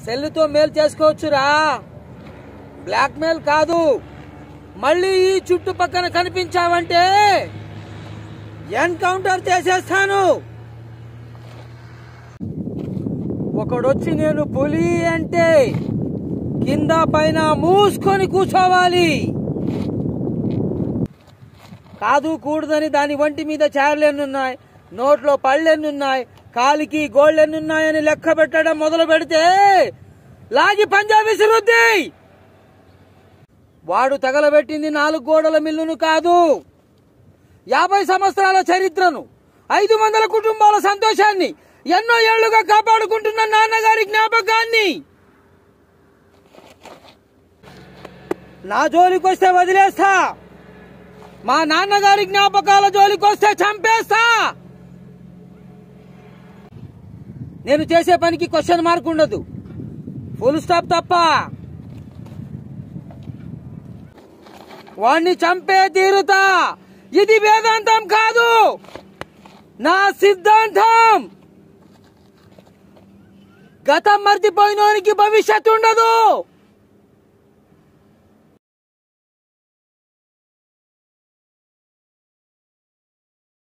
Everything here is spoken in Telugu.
సెల్లుతో మేలు చేసుకోవచ్చురా బ్లాక్ మెయిల్ కాదు మళ్ళీ ఈ చుట్టుపక్కన కనిపించావంటే ఎన్కౌంటర్ చేసేస్తాను ఒకడొచ్చి నేను పులి అంటే కింద పైన మూసుకొని కూర్చోవాలి కాదు కూడదని దాని వంటి మీద చేరలెన్నున్నాయి నోట్లో పళ్ళెన్నున్నాయి కాలికి గోళ్ళెన్నున్నాయని లెక్క పెట్టడం మొదలు పెడితే లాగి పంజాబీ విసిరుద్ది వాడు తగలబెట్టింది నాలుగు గోడల మిల్లును కాదు యాభై సంవత్సరాల చరిత్రను ఐదు వందల కుటుంబాల సంతోషాన్ని ఎన్నో ఏళ్లుగా కాపాడుకుంటున్న నాన్నగారి జ్ఞాపకాన్ని నా జోలికొస్తే వదిలేస్తా మా నాన్నగారి జ్ఞాపకాల జోలికొస్తే చంపేస్తా నేను చేసే పనికి క్వశ్చన్ మార్క్ ఉండదు ఫుల్ స్టాప్ తప్ప వాణ్ణి చంపే తీరుతా ఇది వేదాంతం కాదు నా సిద్ధాంతం గతం మర్చిపోయినోనికి భవిష్యత్తు ఉండదు